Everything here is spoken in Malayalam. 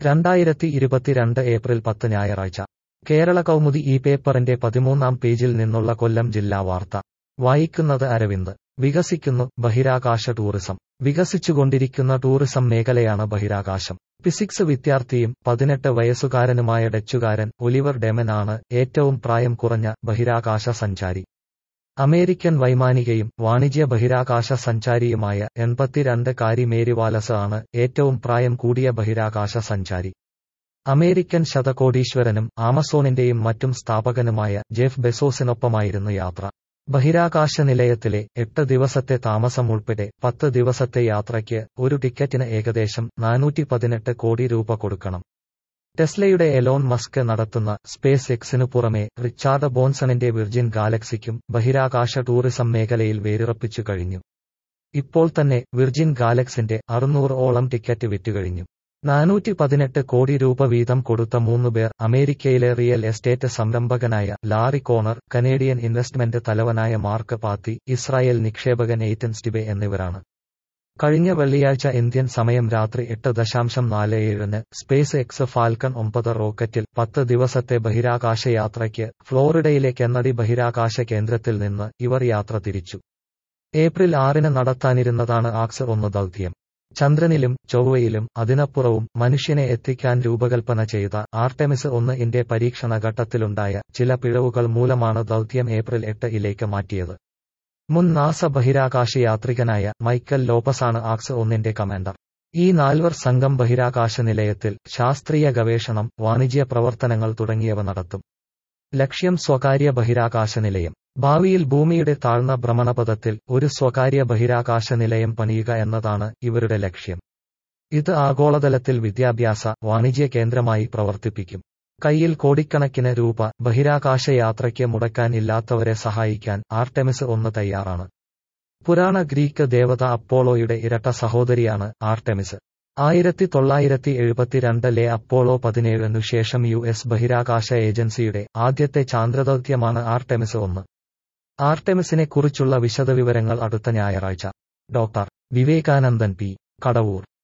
രണ്ടായിരത്തി ഇരുപത്തിരണ്ട് ഏപ്രിൽ പത്ത് ഞായറാഴ്ച കേരള കൗമുദി ഈ പേപ്പറിന്റെ പതിമൂന്നാം പേജിൽ നിന്നുള്ള കൊല്ലം ജില്ലാ വാർത്ത വായിക്കുന്നത് അരവിന്ദ് വികസിക്കുന്നു ബഹിരാകാശ ടൂറിസം വികസിച്ചുകൊണ്ടിരിക്കുന്ന ടൂറിസം മേഖലയാണ് ബഹിരാകാശം ഫിസിക്സ് വിദ്യാർത്ഥിയും പതിനെട്ട് വയസ്സുകാരനുമായ ഡച്ചുകാരൻ ഒലിവർ ഡെമൻ ആണ് ഏറ്റവും പ്രായം കുറഞ്ഞ ബഹിരാകാശ സഞ്ചാരി അമേരിക്കൻ വൈമാനികയും വാണിജ്യ ബഹിരാകാശ സഞ്ചാരിയുമായ എൺപത്തിരണ്ട് കാരി മേരി വാലസ് ആണ് ഏറ്റവും പ്രായം കൂടിയ ബഹിരാകാശ സഞ്ചാരി അമേരിക്കൻ ശതകോടീശ്വരനും ആമസോണിന്റെയും മറ്റും സ്ഥാപകനുമായ ജെഫ് ബെസോസിനൊപ്പമായിരുന്നു യാത്ര ബഹിരാകാശ നിലയത്തിലെ എട്ട് ദിവസത്തെ താമസം ഉൾപ്പെടെ പത്ത് ദിവസത്തെ യാത്രയ്ക്ക് ഒരു ടിക്കറ്റിന് ഏകദേശം നാനൂറ്റി പതിനെട്ട് കോടി രൂപ കൊടുക്കണം ടെസ്ലയുടെ എലോൺ മസ്ക് നടത്തുന്ന സ്പേസ് എക്സിനു പുറമെ റിച്ചാർഡ് ബോൺസണിന്റെ വിർജിൻ ഗാലക്സിക്കും ബഹിരാകാശ ടൂറിസം മേഖലയിൽ വേരുറപ്പിച്ചു കഴിഞ്ഞു ഇപ്പോൾ തന്നെ വിർജിൻ ഗാലക്സിന്റെ അറുന്നൂറ് ഓളം ടിക്കറ്റ് വിറ്റുകഴിഞ്ഞു നാനൂറ്റി പതിനെട്ട് കോടി രൂപ വീതം കൊടുത്ത മൂന്നുപേർ അമേരിക്കയിലെ റിയൽ എസ്റ്റേറ്റ് സംരംഭകനായ ലാറി കോണർ കനേഡിയൻ ഇൻവെസ്റ്റ്മെന്റ് തലവനായ മാർക്ക് പാത്തി ഇസ്രായേൽ നിക്ഷേപകൻ എയ്റ്റൻ സ്റ്റിബെ എന്നിവരാണ് കഴിഞ്ഞ വെള്ളിയാഴ്ച ഇന്ത്യൻ സമയം രാത്രി എട്ട് ദശാംശം നാല് ഏഴിന് സ്പേസ് എക്സ് ഫാൽക്കൺ ഒമ്പത് റോക്കറ്റിൽ പത്ത് ദിവസത്തെ ബഹിരാകാശ യാത്രയ്ക്ക് ഫ്ലോറിഡയിലെ കെന്നഡി ബഹിരാകാശ കേന്ദ്രത്തിൽ നിന്ന് ഇവർ യാത്ര തിരിച്ചു ഏപ്രിൽ ആറിന് നടത്താനിരുന്നതാണ് ആക്സ് ഒന്ന് ദൗത്യം ചന്ദ്രനിലും ചൊവ്വയിലും അതിനപ്പുറവും മനുഷ്യനെ എത്തിക്കാൻ രൂപകൽപ്പന ചെയ്ത ആർടെമിസ് ഒന്ന് ഇന്റെ പരീക്ഷണ ഘട്ടത്തിലുണ്ടായ ചില പിഴവുകൾ മൂലമാണ് ദൗത്യം ഏപ്രിൽ എട്ട് ഇലേക്ക് മാറ്റിയത് മുൻ നാസ ബഹിരാകാശ യാത്രികനായ മൈക്കൽ ലോപ്പസാണ് ആക്സ് ഒന്നിന്റെ കമാൻഡർ ഈ നാൽവർ സംഘം ബഹിരാകാശ നിലയത്തിൽ ശാസ്ത്രീയ ഗവേഷണം വാണിജ്യ പ്രവർത്തനങ്ങൾ തുടങ്ങിയവ നടത്തും ലക്ഷ്യം സ്വകാര്യ ബഹിരാകാശ നിലയം ഭാവിയിൽ ഭൂമിയുടെ താഴ്ന്ന ഭ്രമണപഥത്തിൽ ഒരു സ്വകാര്യ ബഹിരാകാശ നിലയം പണിയുക എന്നതാണ് ഇവരുടെ ലക്ഷ്യം ഇത് ആഗോളതലത്തിൽ വിദ്യാഭ്യാസ വാണിജ്യ കേന്ദ്രമായി പ്രവർത്തിപ്പിക്കും കയ്യിൽ കോടിക്കണക്കിന് രൂപ ബഹിരാകാശ യാത്രയ്ക്ക് മുടക്കാൻ ഇല്ലാത്തവരെ സഹായിക്കാൻ ആർടെമിസ് ഒന്ന് തയ്യാറാണ് പുരാണ ഗ്രീക്ക് ദേവത അപ്പോളോയുടെ ഇരട്ട സഹോദരിയാണ് ആർടെമിസ് ആയിരത്തി തൊള്ളായിരത്തി എഴുപത്തിരണ്ടിലെ അപ്പോളോ പതിനേഴിനു ശേഷം യു എസ് ബഹിരാകാശ ഏജൻസിയുടെ ആദ്യത്തെ ചാന്ദ്രദൗത്യമാണ് ആർടെമിസ് ഒന്ന് ആർടെമിസിനെ കുറിച്ചുള്ള വിശദവിവരങ്ങൾ അടുത്ത ഞായറാഴ്ച ഡോക്ടർ വിവേകാനന്ദൻ പി കടവൂർ